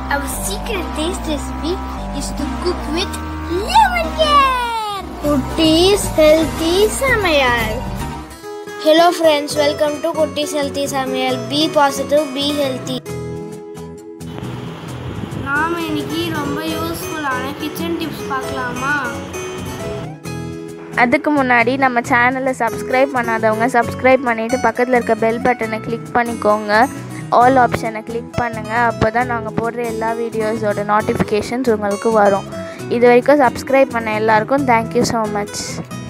Our secret taste recipe is to cook with lemon care. Kutti's Healthy Samayal. Hello friends, welcome to Kutti's Healthy Samayal. Be positive, be healthy. நாம் இன்னைக்கு ரொம்ப யூஸ்ஃபுல்லான kitchen tips பார்க்கலாமா அதுக்கு முன்னாடி நம்ம சேனலை சப்ஸ்கிரைப் பண்ணாதவங்க சப்ஸ்கிரைப் பண்ணிவிட்டு பக்கத்தில் இருக்க பெல் பட்டனை கிளிக் பண்ணிக்கோங்க ஆல் ஆப்ஷனை கிளிக் பண்ணுங்கள் அப்போ தான் நாங்கள் போடுற எல்லா வீடியோஸோட நோட்டிஃபிகேஷன்ஸ் உங்களுக்கு வரும் இது வரைக்கும் சப்ஸ்கிரைப் பண்ண எல்லாருக்கும் தேங்க்யூ ஸோ மச்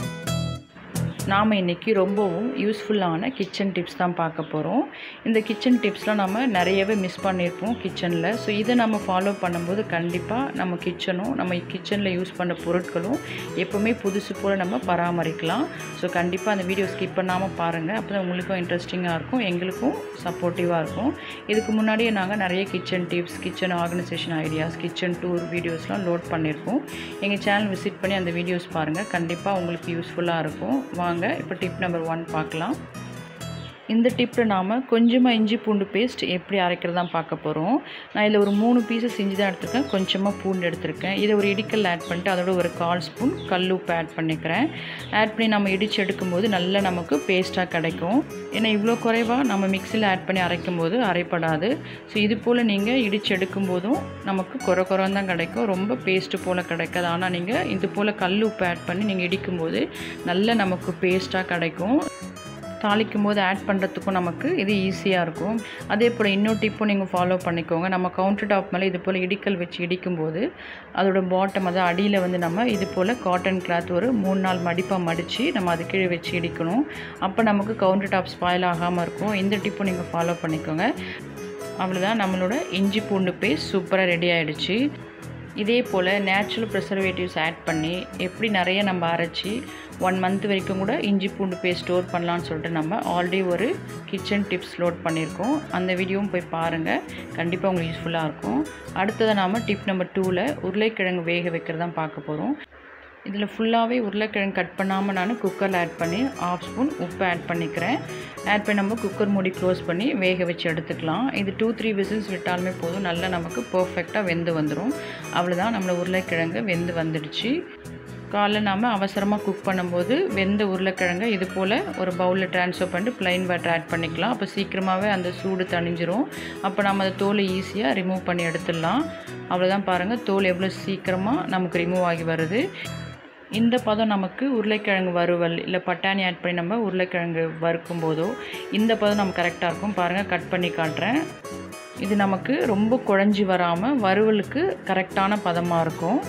நாம் இன்றைக்கி ரொம்பவும் யூஸ்ஃபுல்லான கிச்சன் டிப்ஸ் தான் பார்க்க போகிறோம் இந்த கிச்சன் டிப்ஸ்லாம் நம்ம நிறையவே மிஸ் பண்ணியிருப்போம் கிச்சனில் ஸோ இதை நம்ம ஃபாலோ பண்ணும்போது கண்டிப்பாக நம்ம கிச்சனும் நம்ம கிச்சனில் யூஸ் பண்ண பொருட்களும் எப்போவுமே புதுசு போல் நம்ம பராமரிக்கலாம் ஸோ கண்டிப்பாக அந்த வீடியோ ஸ்கிப் பண்ணாமல் பாருங்கள் அப்போ தான் உங்களுக்கும் இன்ட்ரெஸ்டிங்காக இருக்கும் எங்களுக்கும் சப்போர்ட்டிவாக இருக்கும் இதுக்கு முன்னாடியே நாங்கள் நிறைய kitchen tips kitchen organisation ideas kitchen tour வீடியோஸ்லாம் லோட் பண்ணியிருக்கோம் எங்கள் சேனல் விசிட் பண்ணி அந்த வீடியோஸ் பாருங்கள் கண்டிப்பாக உங்களுக்கு யூஸ்ஃபுல்லாக இருக்கும் வாங்க இப்போ டிப் நம்பர் ஒன் பார்க்கலாம் இந்த டிப்பில் நாம் கொஞ்சமாக இஞ்சி பூண்டு பேஸ்ட் எப்படி அரைக்கிறது தான் பார்க்க போகிறோம் நான் இதில் ஒரு மூணு பீசஸ் இஞ்சி தான் எடுத்திருக்கேன் கொஞ்சமாக பூண்டு எடுத்திருக்கேன் இதை ஒரு இடிக்கல் ஆட் பண்ணிட்டு அதோட ஒரு கால் ஸ்பூன் கல் உப்பு ஆட் பண்ணிக்கிறேன் ஆட் பண்ணி நம்ம இடித்து எடுக்கும்போது நல்லா நமக்கு பேஸ்ட்டாக கிடைக்கும் ஏன்னா இவ்வளோ குறைவாக நம்ம மிக்சியில் ஆட் பண்ணி அரைக்கும் போது அரைப்படாது ஸோ இது போல் நீங்கள் இடித்து எடுக்கும் போதும் நமக்கு குறை குறைன்னு தான் கிடைக்கும் ரொம்ப பேஸ்ட்டு போல் கிடைக்காது ஆனால் நீங்கள் இது போல் கல் உப்பு ஆட் பண்ணி நீங்கள் இடிக்கும்போது நல்ல நமக்கு பேஸ்ட்டாக கிடைக்கும் தாளிக்கும் போது ஆட் பண்ணுறதுக்கும் நமக்கு இது ஈஸியாக இருக்கும் அதே போல் இன்னொரு டிப்பும் நீங்கள் ஃபாலோ பண்ணிக்கோங்க நம்ம கவுண்டர் டாப் மேலே இது போல் இடிக்கல் வச்சு இடிக்கும்போது அதோட பாட்டம் அதாவது அடியில் வந்து நம்ம இது போல் காட்டன் கிளாத் ஒரு மூணு நாள் மடிப்பாக மடித்து நம்ம அது கீழே வச்சு இடிக்கணும் அப்போ நமக்கு கவுண்டர் டாப் ஸ்பாயில் ஆகாமல் இருக்கும் இந்த டிப்பும் நீங்கள் ஃபாலோ பண்ணிக்கோங்க அவ்வளோதான் நம்மளோட இஞ்சி பூண்டு பேஸ்ட் சூப்பராக ரெடி ஆகிடுச்சு இதே போல் நேச்சுரல் ப்ரிசர்வேட்டிவ்ஸ் ஆட் பண்ணி எப்படி நிறைய நம்ம அரைச்சி ஒன் மந்த் வரைக்கும் கூட இஞ்சி பூண்டு பேஸ்ட் ஸ்டோர் பண்ணலான்னு சொல்லிட்டு நம்ம ஆல்ரெடி ஒரு கிச்சன் டிப்ஸ் லோட் பண்ணியிருக்கோம் அந்த வீடியோவும் போய் பாருங்கள் கண்டிப்பாக உங்களுக்கு யூஸ்ஃபுல்லாக இருக்கும் அடுத்ததை நாம் டிப் நம்பர் டூவில் உருளைக்கிழங்கு வேக வைக்கிறது தான் பார்க்க போகிறோம் இதில் ஃபுல்லாகவே உருளைக்கிழங்கு கட் பண்ணாமல் நான் குக்கரில் ஆட் பண்ணி ஆஃப் ஸ்பூன் உப்பு ஆட் பண்ணிக்கிறேன் ஆட் பண்ணி நம்ம குக்கர் மூடி க்ளோஸ் பண்ணி வேக வச்சு எடுத்துக்கலாம் இது டூ த்ரீ விசில்ஸ் விட்டாலுமே போதும் நல்லா நமக்கு பர்ஃபெக்டாக வெந்து வந்துடும் அவ்வளோதான் நம்மளை உருளைக்கிழங்கு வெந்து வந்துடுச்சு காலைல நாம் அவசரமாக குக் பண்ணும்போது வெந்த உருளைக்கிழங்கை இது போல் ஒரு பவுலில் ட்ரான்ஸ்ஃபர் பண்ணிட்டு ப்ளைன் வாட்டர் ஆட் பண்ணிக்கலாம் அப்போ சீக்கிரமாகவே அந்த சூடு தணிஞ்சிரும் அப்போ நம்ம அந்த தோலை ஈஸியாக ரிமூவ் பண்ணி எடுத்துடலாம் அவ்வளோதான் பாருங்கள் தோல் எவ்வளோ சீக்கிரமாக நமக்கு ரிமூவ் ஆகி வருது இந்த பதம் நமக்கு உருளைக்கிழங்கு வறுவல் இல்லை பட்டாணி ஆட் பண்ணி நம்ம உருளைக்கிழங்கு வறுக்கும் போதோ இந்த பதம் நமக்கு கரெக்டாக இருக்கும் பாருங்கள் கட் பண்ணி காட்டுறேன் இது நமக்கு ரொம்ப குழஞ்சி வராமல் வறுவலுக்கு கரெக்டான பதமாக இருக்கும்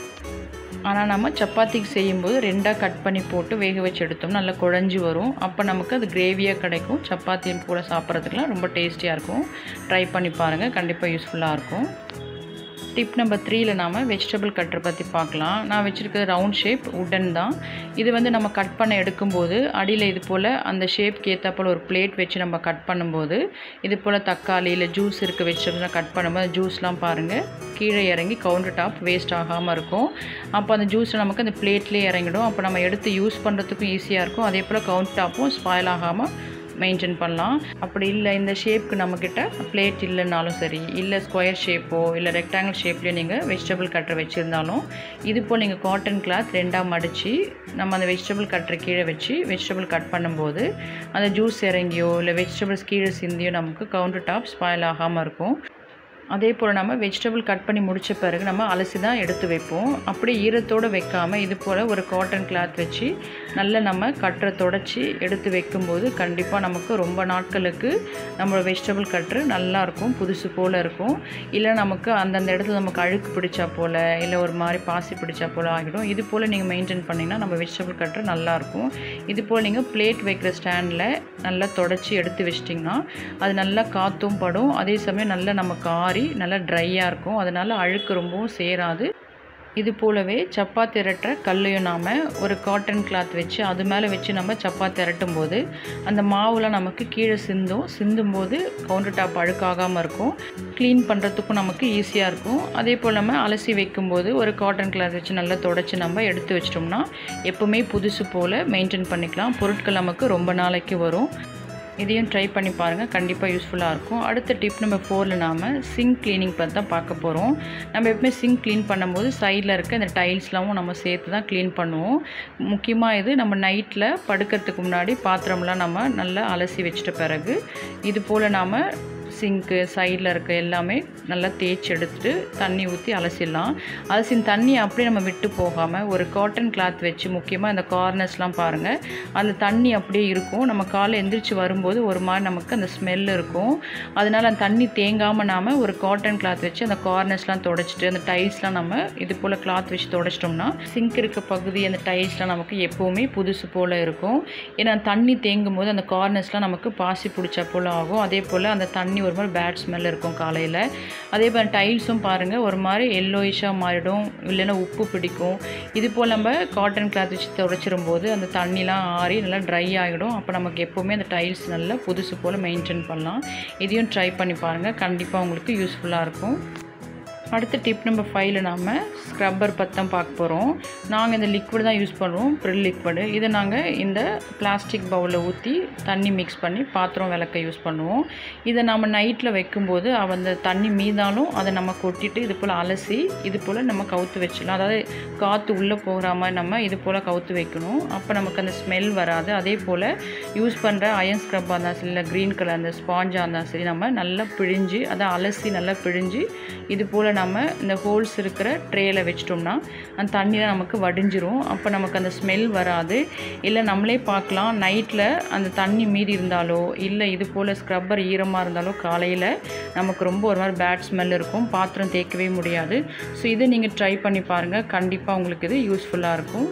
ஆனால் நம்ம சப்பாத்திக்கு செய்யும்போது ரெண்டாக கட் பண்ணி போட்டு வேக வச்சு எடுத்தோம்னா நல்லா குழஞ்சி வரும் அப்போ நமக்கு அது கிரேவியாக கிடைக்கும் சப்பாத்தி கூட சாப்பிட்றதுக்குலாம் ரொம்ப டேஸ்டியாக இருக்கும் ட்ரை பண்ணி பாருங்கள் கண்டிப்பாக யூஸ்ஃபுல்லாக இருக்கும் டிப் நம்பர் த்ரீயில் நாம் வெஜிடபிள் கட்டரை பற்றி பார்க்கலாம் நான் வச்சுருக்கிறது ரவுண்ட் ஷேப் உடன் தான் இது வந்து நம்ம கட் பண்ண எடுக்கும்போது அடியில் இது போல் அந்த ஷேப்க்கு ஏற்றாப்போல் ஒரு பிளேட் வச்சு நம்ம கட் பண்ணும்போது இது போல் தக்காளி இல்லை ஜூஸ் இருக்க வெஜிடபிள்லாம் கட் பண்ணும்போது ஜூஸ்லாம் பாருங்கள் கீழே இறங்கி கவுண்டர் டாப் வேஸ்ட் ஆகாமல் இருக்கும் அப்போ அந்த ஜூஸில் நமக்கு அந்த பிளேட்லேயே இறங்கிடும் அப்போ நம்ம எடுத்து யூஸ் பண்ணுறதுக்கும் ஈஸியாக இருக்கும் அதே போல் கவுண்டர் டாப்பும் ஸ்பாயில் ஆகாமல் மெயின்டைன் பண்ணலாம் அப்படி இல்லை இந்த ஷேப்க்கு நம்மக்கிட்ட பிளேட் இல்லைனாலும் சரி இல்லை ஸ்கொயர் ஷேப்போ இல்லை ரெக்டாங்கிள் ஷேப்லேயோ நீங்கள் வெஜிடபிள் கட்டர் வச்சுருந்தாலும் இது போல் நீங்கள் காட்டன் கிளாத் ரெண்டாக மடித்து நம்ம அந்த வெஜிடபிள் கட்டரை கீழே வச்சு வெஜிடபிள் கட் பண்ணும்போது அந்த ஜூஸ் இறங்கியோ இல்லை வெஜிடபிள்ஸ் கீழே சிந்தியோ நமக்கு கவுண்டர் டாப் ஸ்பாயில் ஆகாமல் இருக்கும் அதே போல் நம்ம வெஜிடபிள் கட் பண்ணி முடித்த பிறகு நம்ம அலசி தான் எடுத்து வைப்போம் அப்படியே ஈரத்தோடு வைக்காமல் இது போல் ஒரு காட்டன் கிளாத் வச்சு நல்லா நம்ம கட்டரை தொடச்சி எடுத்து வைக்கும்போது கண்டிப்பாக நமக்கு ரொம்ப நாட்களுக்கு நம்மளோட வெஜிடபிள் கட்ரு நல்லாயிருக்கும் புதுசு போல் இருக்கும் இல்லை நமக்கு அந்தந்த இடத்துல நமக்கு அழுக்கு பிடிச்சா போல் இல்லை ஒரு மாதிரி பாசி பிடிச்சா போல் ஆகிடும் இது போல் நீங்கள் மெயின்டைன் பண்ணிங்கன்னா நம்ம வெஜிடபிள் கட்ரு நல்லாயிருக்கும் இது போல் நீங்கள் பிளேட் வைக்கிற ஸ்டாண்டில் நல்லா தொடச்சி எடுத்து வச்சிட்டிங்கன்னா அது நல்லா காற்றும் படும் அதே சமயம் நல்லா நமக்கு ஆறி நல்லா ட்ரையாக இருக்கும் அதனால் அழுக்கு ரொம்பவும் சேராது இது போலவே சப்பாத்தி இரட்டுற கல்லையும் நாம் ஒரு காட்டன் கிளாத் வச்சு அது மேலே வச்சு நம்ம சப்பாத்தி இரட்டும் போது அந்த மாவுலாம் நமக்கு கீழே சிந்தும் சிந்தும் போது கவுண்டர் டாப் அழுக்காகாமல் இருக்கும் க்ளீன் பண்ணுறதுக்கும் நமக்கு ஈஸியாக இருக்கும் அதே போல் நம்ம அலசி வைக்கும்போது ஒரு காட்டன் கிளாத் வச்சு நல்லா தொடச்சி நம்ம எடுத்து வச்சிட்டோம்னா எப்போவுமே புதுசு போல் மெயின்டைன் பண்ணிக்கலாம் பொருட்கள் நமக்கு ரொம்ப நாளைக்கு வரும் இதையும் ட்ரை பண்ணி பாருங்கள் கண்டிப்பாக யூஸ்ஃபுல்லாக இருக்கும் அடுத்த டிப் நம்பர் ஃபோரில் நாம் சிங்க் க்ளீனிங் பற்றி தான் பார்க்க போகிறோம் நம்ம எப்பவுமே சிங்க் க்ளீன் பண்ணும்போது சைடில் இருக்க இந்த டைல்ஸ்லாம் நம்ம சேர்த்து தான் க்ளீன் பண்ணுவோம் முக்கியமாக இது நம்ம நைட்டில் படுக்கிறதுக்கு முன்னாடி பாத்திரம்லாம் நம்ம நல்லா அலசி வச்சிட்ட பிறகு இது போல் நாம் சிங்க்கு சைடில் இருக்க எல்லாமே நல்லா தேய்ச்சி எடுத்துட்டு தண்ணி ஊற்றி அலசிடலாம் அலசின தண்ணி அப்படியே நம்ம விட்டு போகாமல் ஒரு காட்டன் கிளாத் வச்சு முக்கியமாக இந்த கார்னர்ஸ்லாம் பாருங்கள் அந்த தண்ணி அப்படியே இருக்கும் நம்ம காலை எந்திரிச்சு வரும்போது ஒரு மாதிரி நமக்கு அந்த ஸ்மெல் இருக்கும் அதனால் அந்த தண்ணி தேங்காமல் நாம் ஒரு காட்டன் கிளாத் வச்சு அந்த கார்னர்ஸ்லாம் தொடச்சிட்டு அந்த டைல்ஸ்லாம் நம்ம இது போல் கிளாத் வச்சு தொடச்சிட்டோம்னா சிங்க் இருக்க பகுதி அந்த டைல்ஸ்லாம் நமக்கு எப்போவுமே புதுசு போல் இருக்கும் ஏன்னா தண்ணி தேங்கும் போது அந்த கார்னர்ஸ்லாம் நமக்கு பாசி பிடிச்ச போல் ஆகும் அதே போல் அந்த தண்ணி ஒரு மாதிரி பேட் ஸ்மெல் இருக்கும் காலையில் அதே போல் டைல்ஸும் பாருங்கள் ஒரு மாதிரி எல்லோயிஷாக மாறிடும் இல்லைன்னா உப்பு பிடிக்கும் இது போல் நம்ம காட்டன் கிளாத் வச்சு துடைச்சிரும் போது அந்த தண்ணிலாம் ஆறி நல்லா ட்ரை ஆகிடும் அப்போ நமக்கு எப்போவுமே அந்த டைல்ஸ் நல்லா புதுசு போல் மெயின்டைன் பண்ணலாம் இதையும் ட்ரை பண்ணி பாருங்கள் கண்டிப்பாக உங்களுக்கு யூஸ்ஃபுல்லாக இருக்கும் அடுத்த டிப் நம்பர் ஃபைவ்ல நாம் ஸ்க்ரப்பர் பற்றி தான் பார்க்க போகிறோம் நாங்கள் இந்த லிக்விட் தான் யூஸ் பண்ணுவோம் ப்ரில் லிக்விடு இதை நாங்கள் இந்த பிளாஸ்டிக் பவுலில் ஊற்றி தண்ணி மிக்ஸ் பண்ணி பாத்திரம் விளக்க யூஸ் பண்ணுவோம் இதை நம்ம நைட்டில் வைக்கும்போது அவ அந்த தண்ணி மீதாலும் அதை நம்ம கொட்டிட்டு இது போல் அலசி இது போல் நம்ம கவுத்து வச்சிடலாம் அதாவது காற்று உள்ளே போகிற மாதிரி நம்ம இது போல் கவுத்து வைக்கணும் அப்போ நமக்கு அந்த ஸ்மெல் வராது அதே போல் யூஸ் பண்ணுற அயன் ஸ்க்ரப்பாக இருந்தாலும் சரி இல்லை க்ரீன் கலர் அந்த ஸ்பாஞ்சாக இருந்தாலும் சரி நம்ம நல்லா பிழிஞ்சு அதை அலசி நல்லா பிழிஞ்சு இது போல் நம்ம இந்த ஹோல்ஸ் இருக்கிற ட்ரேயில் வச்சிட்டோம்னா அந்த தண்ணியில் நமக்கு வடிஞ்சிரும் அப்போ நமக்கு அந்த ஸ்மெல் வராது இல்லை நம்மளே பார்க்கலாம் நைட்டில் அந்த தண்ணி மீதி இருந்தாலோ இல்லை இது போல் ஸ்க்ரப்பர் ஈரமாக இருந்தாலோ காலையில் நமக்கு ரொம்ப ஒரு மாதிரி பேட் ஸ்மெல் இருக்கும் பாத்திரம் தேய்க்கவே முடியாது ஸோ இதை நீங்கள் ட்ரை பண்ணி பாருங்கள் கண்டிப்பாக உங்களுக்கு இது யூஸ்ஃபுல்லாக இருக்கும்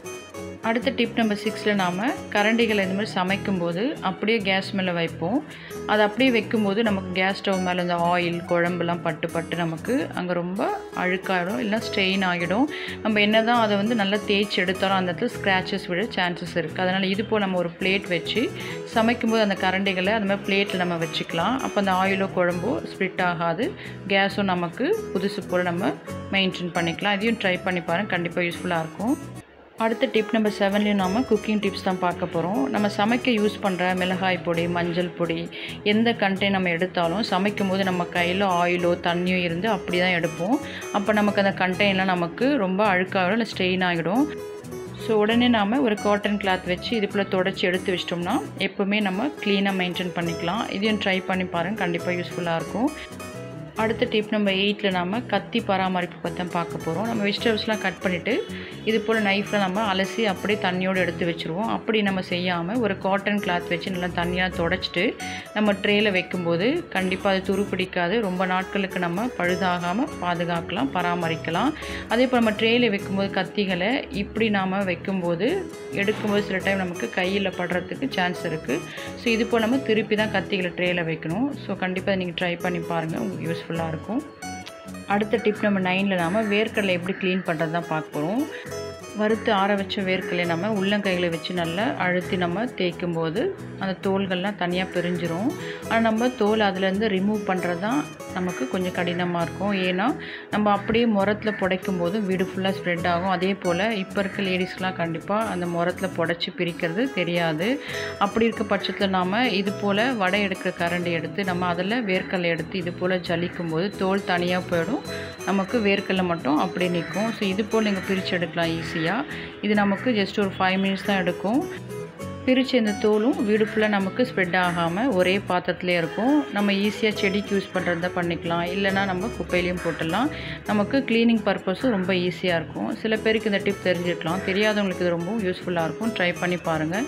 அடுத்த டிப் நம்பர் சிக்ஸில் நாம் கரண்டிகளை இந்த மாதிரி சமைக்கும்போது அப்படியே கேஸ் மேலே வைப்போம் அது அப்படியே வைக்கும்போது நமக்கு கேஸ் ஸ்டவ் மேலே இந்த ஆயில் குழம்புலாம் பட்டு பட்டு நமக்கு அங்கே ரொம்ப அழுக்காயிடும் இல்லை ஸ்ட்ரெயின் ஆகிடும் நம்ம என்ன தான் அதை வந்து நல்லா தேய்ச்சி எடுத்தாலும் அந்த இடத்துல ஸ்க்ராச்சஸ் விட சான்சஸ் இருக்குது அதனால் இது போல் நம்ம ஒரு பிளேட் வச்சு சமைக்கும்போது அந்த கரண்டிகளை அந்த மாதிரி பிளேட்டில் நம்ம வச்சுக்கலாம் அப்போ அந்த ஆயிலோ குழம்போ ஸ்ப்ளிட் ஆகாது கேஸும் நமக்கு புதுசு போல் நம்ம மெயின்டைன் பண்ணிக்கலாம் இதையும் ட்ரை பண்ணி பாருங்கள் கண்டிப்பாக யூஸ்ஃபுல்லாக இருக்கும் அடுத்த டிப் நம்பர் செவன்லேயும் நாம் குக்கிங் டிப்ஸ் தான் பார்க்க போகிறோம் நம்ம சமைக்க யூஸ் பண்ணுற மிளகாய் பொடி மஞ்சள் பொடி எந்த கண்டெய்ன் நம்ம எடுத்தாலும் சமைக்கும் போது நம்ம கையில் ஆயிலோ தண்ணியோ இருந்து அப்படி தான் எடுப்போம் அப்போ நமக்கு அந்த கண்டெய்ன்லாம் நமக்கு ரொம்ப அழுக்காகிடும் இல்லை ஸ்ட்ரெயின் ஆகிடும் ஸோ உடனே நாம் ஒரு காட்டன் கிளாத் வச்சு இது போல் தொடச்சி எடுத்து வச்சிட்டோம்னா எப்போவுமே நம்ம க்ளீனாக மெயின்டைன் பண்ணிக்கலாம் இதையும் ட்ரை பண்ணி பாருங்கள் கண்டிப்பாக யூஸ்ஃபுல்லாக இருக்கும் அடுத்த டிப் நம்பர் எயிட்டில் நாம் கத்தி பராமரிப்பு பற்றி தான் பார்க்க போகிறோம் நம்ம வெஜிடபிள்ஸ்லாம் கட் பண்ணிவிட்டு இது போல் நைஃப்பில் நம்ம அலசி அப்படியே தண்ணியோடு எடுத்து வச்சுருவோம் அப்படி நம்ம செய்யாமல் ஒரு காட்டன் கிளாத் வச்சு நல்லா தண்ணியாக தொடச்சிட்டு நம்ம ட்ரேயில் வைக்கும்போது கண்டிப்பாக அது துரு பிடிக்காது ரொம்ப நாட்களுக்கு நம்ம பழுதாகாமல் பாதுகாக்கலாம் பராமரிக்கலாம் அதே போல் நம்ம ட்ரேயில் வைக்கும்போது கத்திகளை இப்படி நாம் வைக்கும்போது எடுக்கும்போது சில டைம் நமக்கு கையில் படுறதுக்கு சான்ஸ் இருக்குது ஸோ இது போல் நம்ம திருப்பி தான் கத்திகளை ட்ரேயில் வைக்கணும் ஸோ கண்டிப்பாக நீங்கள் ட்ரை பண்ணி பாருங்கள் உங்களுக்கு யூஸ்ஃபுல்லாக இருக்கும் அடுத்த டிப் நம்பர் நைனில் நாம் வேர்க்கடலை எப்படி க்ளீன் பண்ணுறது தான் பார்க்க போகிறோம் வறுத்து ஆற வச்ச வேர்க்கடலை நம்ம உள்ளங்கைகளை வச்சு நல்லா அழுத்தி நம்ம தேய்க்கும் போது அந்த தோல்கள்லாம் தனியாக பிரிஞ்சிரும் ஆனால் நம்ம தோல் அதுலேருந்து ரிமூவ் பண்ணுறது தான் நமக்கு கொஞ்சம் கடினமாக இருக்கும் ஏன்னா நம்ம அப்படியே முரத்தில் புடைக்கும் போது வீடு ஃபுல்லாக ஸ்ப்ரெட் ஆகும் அதே போல் இப்போ இருக்க லேடிஸ்க்கெலாம் கண்டிப்பாக அந்த முரத்தில் புடைச்சி பிரிக்கிறது தெரியாது அப்படி இருக்க பட்சத்தில் நாம் இது போல் வடை எடுக்கிற கரண்டி எடுத்து நம்ம அதில் வேர்க்கடலை எடுத்து இது போல் ஜலிக்கும் போது தோல் தனியாக போயிடும் நமக்கு வேர்க்கடலை மட்டும் அப்படியே நிற்கும் ஸோ இது போல் நீங்கள் பிரித்து எடுக்கலாம் ஈஸியாக இது நமக்கு ஜஸ்ட் ஒரு ஃபைவ் மினிட்ஸ் தான் எடுக்கும் பிரித்து இந்த தோலும் வீடு ஃபுல்லாக நமக்கு ஸ்ப்ரெட் ஆகாமல் ஒரே பாத்திரத்துலேயே இருக்கும் நம்ம ஈஸியாக செடிக்கு யூஸ் பண்ணுறதா பண்ணிக்கலாம் இல்லைனா நம்ம குப்பையிலையும் போட்டுடலாம் நமக்கு க்ளீனிங் பர்பஸும் ரொம்ப ஈஸியாக இருக்கும் சில பேருக்கு இந்த டிப் தெரிஞ்சிருக்கலாம் தெரியாதவங்களுக்கு இது ரொம்ப யூஸ்ஃபுல்லாக இருக்கும் ட்ரை பண்ணி பாருங்கள்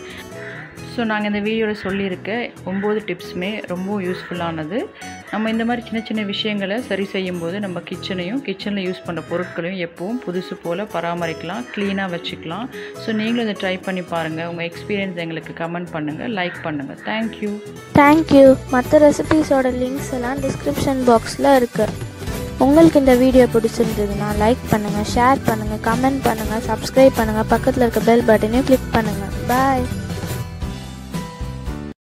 ஸோ நாங்கள் இந்த வீடியோவில் சொல்லியிருக்க ஒம்பது டிப்ஸுமே ரொம்ப யூஸ்ஃபுல்லானது நம்ம இந்த மாதிரி சின்ன சின்ன விஷயங்களை சரி செய்யும்போது நம்ம கிச்சனையும் கிச்சனில் யூஸ் பண்ணுற பொருட்களையும் எப்பவும் புதுசு போல் பராமரிக்கலாம் க்ளீனாக வச்சுக்கலாம் ஸோ நீங்களும் இதை ட்ரை பண்ணி பாருங்கள் உங்கள் எக்ஸ்பீரியன்ஸ் எங்களுக்கு கமெண்ட் பண்ணுங்கள் லைக் பண்ணுங்கள் தேங்க்யூ தேங்க்யூ மற்ற ரெசிபீஸோட லிங்க்ஸ் எல்லாம் டிஸ்கிரிப்ஷன் பாக்ஸில் இருக்குது உங்களுக்கு இந்த வீடியோ பிடிச்சிருந்ததுன்னா லைக் பண்ணுங்கள் ஷேர் பண்ணுங்கள் கமெண்ட் பண்ணுங்கள் சப்ஸ்கிரைப் பண்ணுங்கள் பக்கத்தில் இருக்க பெல் பட்டனையும் கிளிக் பண்ணுங்கள் பாய்